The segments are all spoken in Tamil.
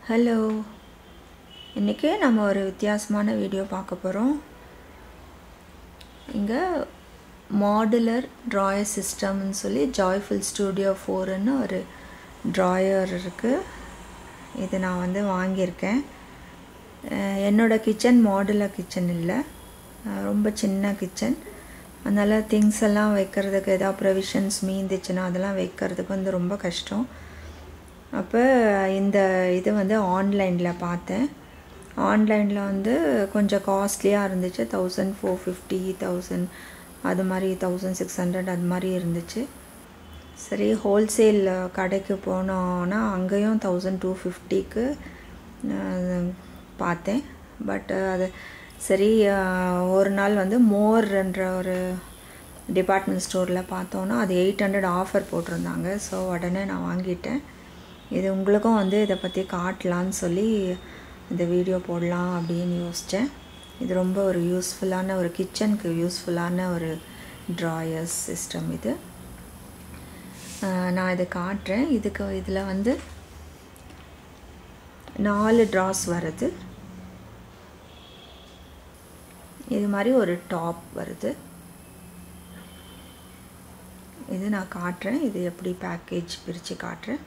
ஹலோ இன்றைக்கி நம்ம ஒரு வித்தியாசமான வீடியோ பார்க்க போகிறோம் இங்கே மாடுலர் ட்ராயர் சிஸ்டம்னு சொல்லி ஜாய்ஃபுல் ஸ்டூடியோ ஃபோருன்னு ஒரு ட்ராயர் இருக்குது இது நான் வந்து வாங்கியிருக்கேன் அஹ் என்னோடய கிச்சன் மாடுலர் கிச்சன் இல்லை அஹ் ரொம்ப சின்ன கிச்சன் அதனால் திங்ஸ் எல்லாம் வைக்கிறதுக்கு ஏதாவது ப்ரொவிஷன்ஸ் மீந்துச்சுன்னா அதெல்லாம் வைக்கிறதுக்கு வந்து ரொம்ப கஷ்டம் அப்போ இந்த இது வந்து ஆன்லைனில் பார்த்தேன் ஆன்லைனில் வந்து கொஞ்சம் காஸ்ட்லியாக இருந்துச்சு தௌசண்ட் ஃபோர் ஃபிஃப்டி தௌசண்ட் அது மாதிரி தௌசண்ட் சிக்ஸ் ஹண்ட்ரட் அது மாதிரி இருந்துச்சு சரி ஹோல்சேல் கடைக்கு போனோன்னா அங்கேயும் தௌசண்ட் டூ ஃபிஃப்டிக்கு பார்த்தேன் பட் அது சரி ஒரு நாள் வந்து மோர்ன்ற ஒரு டிபார்ட்மெண்ட் ஸ்டோரில் பார்த்தோன்னா அது எயிட் ஹண்ட்ரட் ஆஃபர் போட்டிருந்தாங்க ஸோ உடனே நான் வாங்கிட்டேன் இது உங்களுக்கும் வந்து இதை பற்றி காட்டலான்னு சொல்லி இந்த வீடியோ போடலாம் அப்படின்னு யோசித்தேன் இது ரொம்ப ஒரு யூஸ்ஃபுல்லான ஒரு கிச்சனுக்கு யூஸ்ஃபுல்லான ஒரு ட்ராயர்ஸ் சிஸ்டம் இது நான் இதை காட்டுறேன் இதுக்கு இதில் வந்து நாலு ட்ராஸ் வருது இது மாதிரி ஒரு டாப் வருது இது நான் காட்டுறேன் இது எப்படி பேக்கேஜ் பிரித்து காட்டுறேன்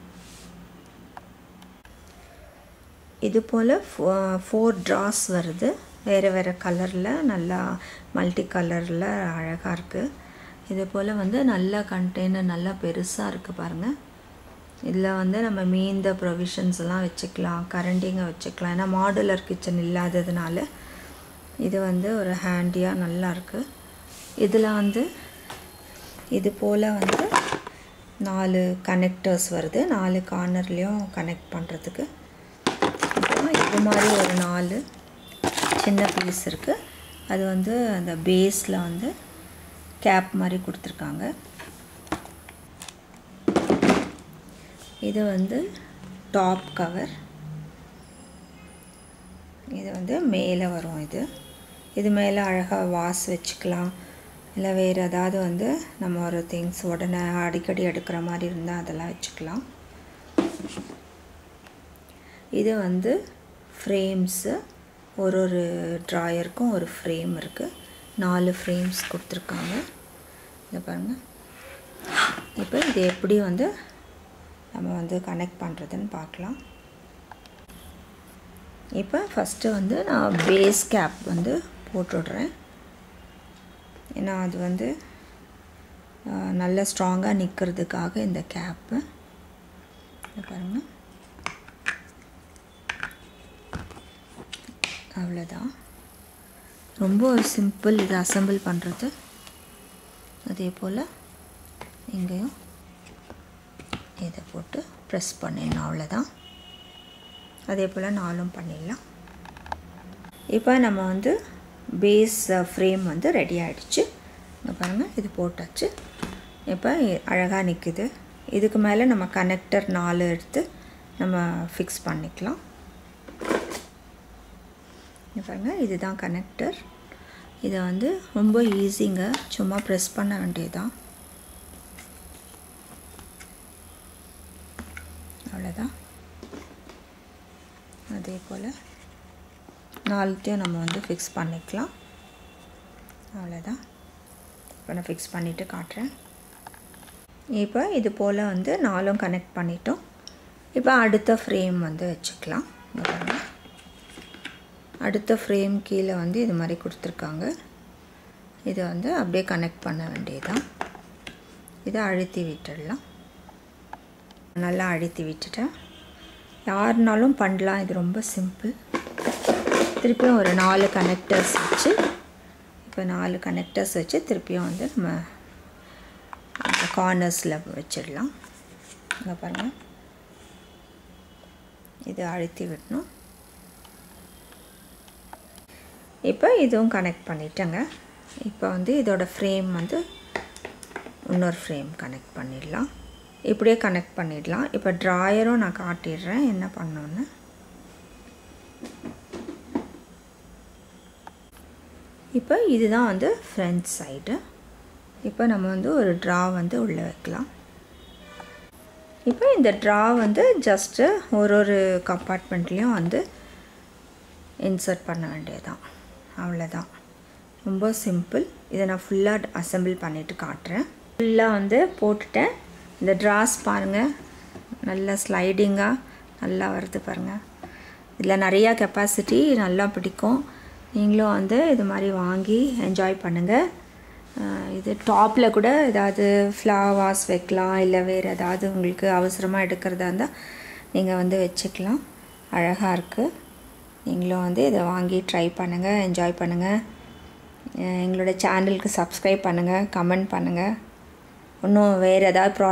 இது போல் ஃபோர் ட்ராஸ் வருது வேறு வேறு கலரில் நல்லா மல்டி கலரில் அழகாக இருக்குது இது போல் வந்து நல்ல கண்டெய்னர் நல்லா பெருசாக இருக்குது பாருங்கள் இதில் வந்து நம்ம மீந்த ப்ரொவிஷன்ஸ் எல்லாம் வச்சுக்கலாம் கரண்டிங்க வச்சுக்கலாம் ஏன்னா மாடுலர் கிச்சன் இல்லாததுனால இது வந்து ஒரு ஹேண்டியாக நல்லா இருக்குது இதில் வந்து இது போல் வந்து நாலு கனெக்டர்ஸ் வருது நாலு கார்னர்லேயும் கனெக்ட் பண்ணுறதுக்கு அப்புறம் இது மாதிரி ஒரு நாலு சின்ன பீஸ் இருக்குது அது வந்து அந்த பேஸில் வந்து கேப் மாதிரி கொடுத்துருக்காங்க இது வந்து டாப் கவர் இது வந்து மேலே வரும் இது இது மேலே அழகாக வாஸ் வச்சுக்கலாம் இல்லை வேறு ஏதாவது வந்து நம்ம ஒரு திங்ஸ் உடனே அடிக்கடி எடுக்கிற மாதிரி இருந்தால் அதெல்லாம் வச்சுக்கலாம் இது வந்து ஃப்ரேம்ஸு ஒரு ஒரு ட்ராயருக்கும் ஒரு ஃப்ரேம் இருக்குது நாலு ஃப்ரேம்ஸ் கொடுத்துருக்காங்க இதை பாருங்கள் இப்போ இது எப்படி வந்து நம்ம வந்து கனெக்ட் பண்ணுறதுன்னு பார்க்கலாம் இப்போ ஃபஸ்ட்டு வந்து நான் பேஸ் கேப் வந்து போட்டுடுறேன் ஏன்னா அது வந்து நல்ல ஸ்ட்ராங்காக நிற்கிறதுக்காக இந்த கேப்பு பாருங்கள் அவ்வளோதான் ரொம்ப சிம்பிள் இது அசம்பிள் பண்ணுறது அதே போல் இங்கேயும் இதை போட்டு ப்ரெஸ் பண்ணிடணும் அவ்வளோதான் அதே போல் நாலும் பண்ணிடலாம் இப்போ நம்ம வந்து பேஸ் ஃப்ரேம் வந்து ரெடி ஆகிடுச்சு இங்கே பாருங்கள் இது போட்டாச்சு இப்போ அழகாக நிற்குது இதுக்கு மேலே நம்ம கனெக்டர் நாலு எடுத்து நம்ம ஃபிக்ஸ் பண்ணிக்கலாம் பாருங்கள் இதுதான் கனெக்டர் இதை வந்து ரொம்ப ஈஸிங்க சும்மா ப்ரெஸ் பண்ண வேண்டியதுதான் அவ்வளோதான் அதே போல் நாலுத்தையும் நம்ம வந்து ஃபிக்ஸ் பண்ணிக்கலாம் அவ்வளோதான் இப்போ நான் ஃபிக்ஸ் பண்ணிவிட்டு காட்டுறேன் இப்போ இது போல் வந்து நாலும் கனெக்ட் பண்ணிட்டோம் இப்போ அடுத்த ஃப்ரேம் வந்து வச்சுக்கலாம் பாருங்கள் அடுத்த ஃப்ரேம் கீழே வந்து இது மாதிரி கொடுத்துருக்காங்க இதை வந்து அப்படியே கனெக்ட் பண்ண வேண்டியதுதான் இதை அழுத்தி விட்டுடலாம் நல்லா அழுத்தி விட்டுட்டேன் யாருனாலும் பண்ணலாம் இது ரொம்ப சிம்பிள் திருப்பியும் ஒரு நாலு கனெக்டர்ஸ் வச்சு இப்போ நாலு கனெக்டர்ஸ் வச்சு திருப்பியும் வந்து நம்ம அந்த கார்னர்ஸில் வச்சிடலாம் இங்கே பாருங்கள் இது அழுத்தி விடணும் இப்போ இதுவும் கனெக்ட் பண்ணிட்டேங்க இப்போ வந்து இதோட ஃப்ரேம் வந்து இன்னொரு ஃப்ரேம் கனெக்ட் பண்ணிடலாம் இப்படியே கனெக்ட் பண்ணிடலாம் இப்போ ட்ராயரும் நான் காட்டிடுறேன் என்ன பண்ணோன்னு இப்போ இதுதான் வந்து ஃப்ரண்ட் சைடு இப்போ நம்ம வந்து ஒரு ட்ரா வந்து உள்ளே வைக்கலாம் இப்போ இந்த ட்ரா வந்து ஜஸ்ட்டு ஒரு ஒரு கம்பார்ட்மெண்ட்லேயும் வந்து இன்சர்ட் பண்ண வேண்டியதுதான் அவ்வளோதான் ரொம்ப சிம்பிள் இதை நான் ஃபுல்லாக அசெம்பிள் பண்ணிவிட்டு காட்டுறேன் ஃபுல்லாக வந்து போட்டுட்டேன் இந்த ட்ராஸ் பாருங்கள் நல்லா ஸ்லைடிங்காக நல்லா வருது பாருங்கள் இதில் நிறையா கெப்பாசிட்டி நல்லா பிடிக்கும் நீங்களும் வந்து இது மாதிரி வாங்கி என்ஜாய் பண்ணுங்கள் இது டாப்பில் கூட ஏதாவது ஃப்ளவர்ஸ் வைக்கலாம் இல்லை வேறு ஏதாவது உங்களுக்கு அவசரமாக எடுக்கிறதா இருந்தால் நீங்கள் வந்து வச்சுக்கலாம் அழகாக இருக்குது நீங்களும் வந்து இதை வாங்கி ட்ரை பண்ணுங்கள் என்ஜாய் பண்ணுங்கள் எங்களோட சேனலுக்கு சப்ஸ்கிரைப் பண்ணுங்கள் கமெண்ட் பண்ணுங்கள் இன்னும் வேறு ஏதாவது ப்ரா